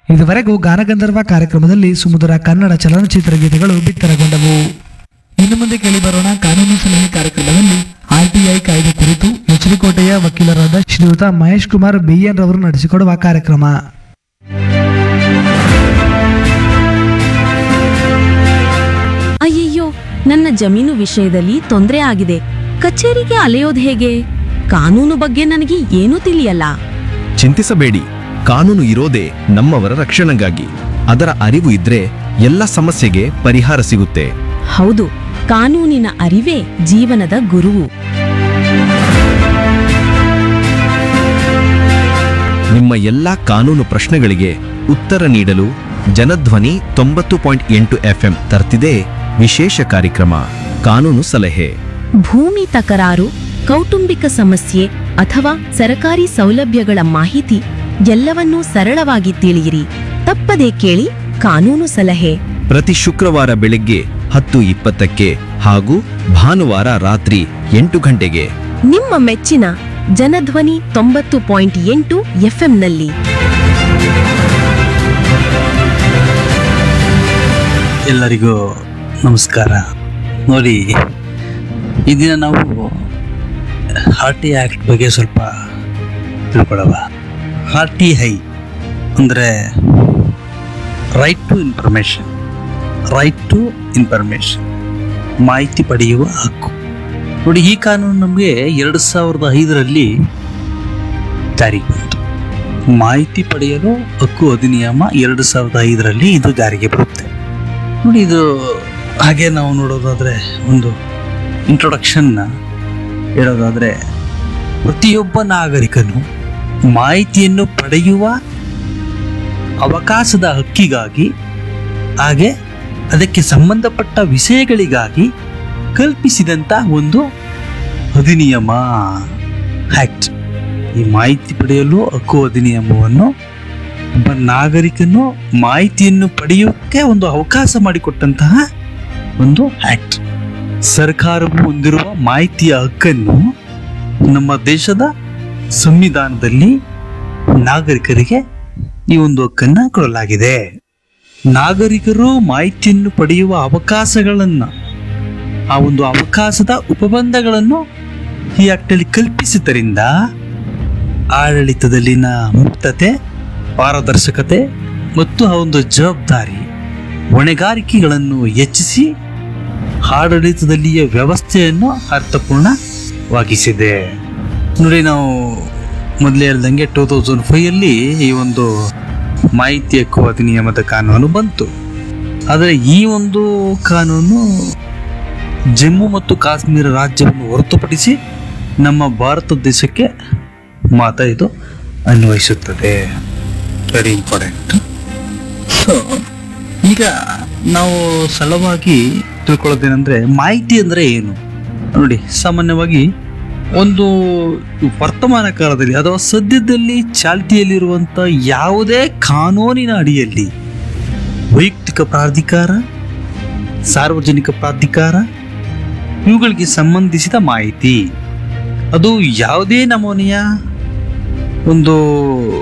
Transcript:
ಇದುವರೆಗೂ ಗಾನಗಂಧರ್ವ ಕಾರ್ಯಕ್ರಮದಲ್ಲಿ ಸುಮಧುರ ಕನ್ನಡ ಚಲನಚಿತ್ರ ಗೀತೆಗಳು ಬಿತ್ತರಗೊಂಡವು ಇನ್ನು ಮುಂದೆ ಕೇಳಿ ಬರೋಣ ಕಾನೂನು ಸಲಹೆ ಕಾರ್ಯಕ್ರಮದಲ್ಲಿ ಆರ್ಟಿಐ ಕಾಯ್ದೆ ಕುರಿತು ಎಚ್ಚರಿಕೋಟೆಯ ವಕೀಲರಾದ ಶ್ರೀಯುತ ಮಹೇಶ್ ಕುಮಾರ್ ಬಿಎನ್ ರವರು ನಡೆಸಿಕೊಡುವ ಕಾರ್ಯಕ್ರಮ ಅಯ್ಯಯ್ಯೋ ನನ್ನ ಜಮೀನು ವಿಷಯದಲ್ಲಿ ತೊಂದರೆ ಆಗಿದೆ ಕಚೇರಿಗೆ ಅಲೆಯೋದು ಹೇಗೆ ಕಾನೂನು ಬಗ್ಗೆ ನನಗೆ ಏನೂ ತಿಳಿಯಲ್ಲ ಚಿಂತಿಸಬೇಡಿ ಕಾನೂನು ಇರೋದೇ ನಮ್ಮವರ ರಕ್ಷಣೆಗಾಗಿ ಅದರ ಅರಿವು ಇದ್ರೆ ಎಲ್ಲ ಸಮಸ್ಯೆಗೆ ಪರಿಹಾರ ಸಿಗುತ್ತೆ ಹೌದು ಕಾನೂನಿನ ಅರಿವೇ ಜೀವನದ ಗುರುವು ನಿಮ್ಮ ಎಲ್ಲಾ ಕಾನೂನು ಪ್ರಶ್ನೆಗಳಿಗೆ ಉತ್ತರ ನೀಡಲು ಜನಧ್ವನಿ ತೊಂಬತ್ತು ಪಾಯಿಂಟ್ ಎಂಟು ಎಫ್ಎಂ ತರ್ತಿದೆ ವಿಶೇಷ ಕಾರ್ಯಕ್ರಮ ಕಾನೂನು ಸಲಹೆ ಭೂಮಿ ತಕರಾರು ಕೌಟುಂಬಿಕ ಸಮಸ್ಯೆ ಅಥವಾ ಸರಕಾರಿ ಸೌಲಭ್ಯಗಳ ಮಾಹಿತಿ ಎಲ್ಲವನ್ನೂ ಸರಳವಾಗಿ ತಿಳಿಯಿರಿ ತಪ್ಪದೇ ಕೇಳಿ ಕಾನೂನು ಸಲಹೆ ಪ್ರತಿ ಶುಕ್ರವಾರ ಬೆಳಗ್ಗೆ ಹತ್ತು ಇಪ್ಪತ್ತಕ್ಕೆ ಹಾಗೂ ಭಾನುವಾರ ರಾತ್ರಿ ಎಂಟು ಗಂಟೆಗೆ ನಿಮ್ಮ ಮೆಚ್ಚಿನ ಜನಧ್ವನಿ ತೊಂಬತ್ತು ಪಾಯಿಂಟ್ ಎಂಟು ಎಫ್ಎಂನಲ್ಲಿ ಎಲ್ಲರಿಗೂ ನಮಸ್ಕಾರ ನೋಡಿ ಈ ದಿನ ನಾವು ಆರ್ ಟಿ ಆ್ಯಕ್ಟ್ ಬಗ್ಗೆ ಸ್ವಲ್ಪ ತಿಳ್ಕೊಳ್ಳವ ಆರ್ ಟಿ ಐ ಅಂದರೆ right to information right to information ಮಾಹಿತಿ ಪಡೆಯುವ ಹಕ್ಕು ನೋಡಿ ಈ ಕಾನೂನು ನಮಗೆ ಎರಡು ಸಾವಿರದ ಐದರಲ್ಲಿ ಜಾರಿಗೆ ಬಂತು ಮಾಹಿತಿ ಪಡೆಯಲು ಹಕ್ಕು ಅಧಿನಿಯಮ ಎರಡು ಸಾವಿರದ ಐದರಲ್ಲಿ ಇದು ಜಾರಿಗೆ ಬರುತ್ತೆ ನೋಡಿ ಇದು ಹಾಗೆ ನಾವು ನೋಡೋದಾದ್ರೆ ಒಂದು ಇಂಟ್ರೊಡಕ್ಷನ್ನ ಹೇಳೋದಾದ್ರೆ ಪ್ರತಿಯೊಬ್ಬ ನಾಗರಿಕನು ಮಾಹಿತಿಯನ್ನು ಪಡೆಯುವ ಅವಕಾಶದ ಹಕ್ಕಿಗಾಗಿ ಹಾಗೆ ಅದಕ್ಕೆ ಸಂಬಂಧಪಟ್ಟ ವಿಷಯಗಳಿಗಾಗಿ ಕಲ್ಪಿಸಿದಂಥ ಒಂದು ಅಧಿನಿಯಮ ಆಕ್ಟ್ ಈ ಮಾಹಿತಿ ಪಡೆಯಲು ಹಕ್ಕು ಅಧಿನಿಯಮವನ್ನು ಒಬ್ಬ ನಾಗರಿಕನು ಮಾಹಿತಿಯನ್ನು ಪಡೆಯೋಕ್ಕೆ ಒಂದು ಅವಕಾಶ ಮಾಡಿಕೊಟ್ಟಂತಹ ಒಂದು ಆಕ್ಟ್ ಸರ್ಕಾರವು ಹೊಂದಿರುವ ಮಾಹಿತಿಯ ಹಕ್ಕನ್ನು ನಮ್ಮ ದೇಶದ ಸಂವಿಧಾನದಲ್ಲಿ ನಾಗರಿಕರಿಗೆ ಈ ಒಂದು ಹಕ್ಕನ್ನ ಕೊಡಲಾಗಿದೆ ನಾಗರಿಕರು ಮಾಹಿತಿಯನ್ನು ಪಡೆಯುವ ಅವಕಾಶಗಳನ್ನು ಆ ಒಂದು ಅವಕಾಶದ ಉಪಬಂಧಗಳನ್ನು ಈ ಆಕ್ಟಲ್ಲಿ ಕಲ್ಪಿಸಿದ್ದರಿಂದ ಆಡಳಿತದಲ್ಲಿನ ಮುಕ್ತತೆ ಪಾರದರ್ಶಕತೆ ಮತ್ತು ಆ ಒಂದು ಜವಾಬ್ದಾರಿ ಹೊಣೆಗಾರಿಕೆಗಳನ್ನು ಹೆಚ್ಚಿಸಿ ಆಡಳಿತದಲ್ಲಿಯ ವ್ಯವಸ್ಥೆಯನ್ನು ಅರ್ಥಪೂರ್ಣವಾಗಿಸಿದೆ ನೋಡಿ ನಾವು ಮೊದಲೇ ಹೇಳ್ದಂಗೆ ಟೂ ತೌಸಂಡ್ ಫೈವಲ್ಲಿ ಈ ಒಂದು ಮಾಹಿತಿ ಹಕ್ಕು ಅಧಿನಿಯಮದ ಕಾನೂನು ಬಂತು ಆದರೆ ಈ ಒಂದು ಕಾನೂನು ಜಮ್ಮು ಮತ್ತು ಕಾಶ್ಮೀರ ರಾಜ್ಯವನ್ನು ಹೊರತುಪಡಿಸಿ ನಮ್ಮ ಭಾರತ ದೇಶಕ್ಕೆ ಮಾತ್ರ ಇದು ಅನ್ವಯಿಸುತ್ತದೆ ವೆರಿ ಇಂಪಾರ್ಟೆಂಟ್ ಸೊ ಈಗ ನಾವು ಸರಳವಾಗಿ ತಿಳ್ಕೊಳ್ಳೋದೇನೆಂದ್ರೆ ಮಾಹಿತಿ ಅಂದರೆ ಏನು ನೋಡಿ ಸಾಮಾನ್ಯವಾಗಿ ಒಂದು ವರ್ತಮಾನ ಕಾಲದಲ್ಲಿ ಅಥವಾ ಸದ್ಯದಲ್ಲಿ ಚಾಲ್ತಿಯಲ್ಲಿರುವಂಥ ಯಾವುದೇ ಕಾನೂನಿನ ಅಡಿಯಲ್ಲಿ ವೈಯಕ್ತಿಕ ಪ್ರಾಧಿಕಾರ ಸಾರ್ವಜನಿಕ ಪ್ರಾಧಿಕಾರ ಇವುಗಳಿಗೆ ಸಂಬಂಧಿಸಿದ ಮಾಹಿತಿ ಅದು ಯಾವುದೇ ನಮೂನೆಯ ಒಂದು